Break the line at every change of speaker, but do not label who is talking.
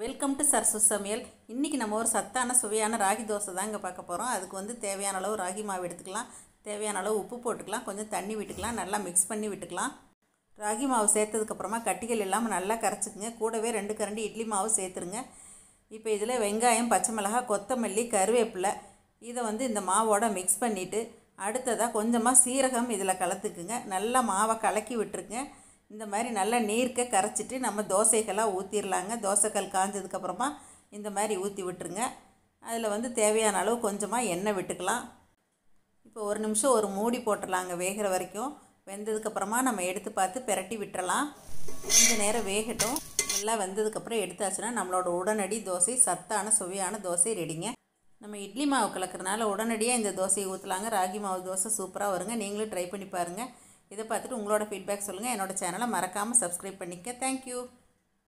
welcome to சர்சு சமையல் இன்றைக்கி நம்ம ஒரு சத்தான சுவையான ராகி தோசை தாங்க பார்க்க போகிறோம் அதுக்கு வந்து தேவையான அளவு ராகி மாவு எடுத்துக்கலாம் தேவையான அளவு உப்பு போட்டுக்கலாம் கொஞ்சம் தண்ணி விட்டுக்கலாம் நல்லா மிக்ஸ் பண்ணி விட்டுக்கலாம் ராகி மாவு சேர்த்ததுக்கப்புறமா கட்டிகள் இல்லாமல் நல்லா கரைச்சிக்குங்க கூடவே ரெண்டு கரண்டி இட்லி மாவு சேர்த்துருங்க இப்போ இதில் வெங்காயம் பச்சை மிளகாய் கொத்தமல்லி கருவேப்பிலை இதை வந்து இந்த மாவோட மிக்ஸ் பண்ணிவிட்டு அடுத்ததாக கொஞ்சமாக சீரகம் இதில் கலந்துக்குங்க நல்லா மாவை கலக்கி விட்டுருங்க இந்த மாதிரி நல்லா நீர்க்க கரைச்சிட்டு நம்ம தோசைகளாக ஊற்றிடலாங்க தோசைக்கல் காஞ்சதுக்கப்புறமா இந்த மாதிரி ஊற்றி விட்டுருங்க அதில் வந்து தேவையான அளவு கொஞ்சமாக எண்ணெய் விட்டுக்கலாம் இப்போ ஒரு நிமிஷம் ஒரு மூடி போட்டுடலாங்க வேகிற வரைக்கும் வெந்ததுக்கப்புறமா நம்ம எடுத்து பார்த்து பிரட்டி விட்டுறலாம் கொஞ்ச நேரம் வேகட்டும் நல்லா வெந்ததுக்கப்புறம் எடுத்தாச்சுன்னா நம்மளோட உடனடி தோசை சத்தான சுவையான தோசை ரெடிங்க நம்ம இட்லி மாவு கலக்கிறனால உடனடியாக இந்த தோசையை ஊற்றலாங்க ராகி மாவு தோசை சூப்பராக வருங்க நீங்களும் ட்ரை பண்ணி பாருங்கள் இதை பார்த்துட்டு உங்களோட ஃபீட்பேக் சொல்லுங்கள் என்னோடய சேனலை மறக்காமல் சப்ஸ்கிரைப் பண்ணிக்க தேங்க்யூ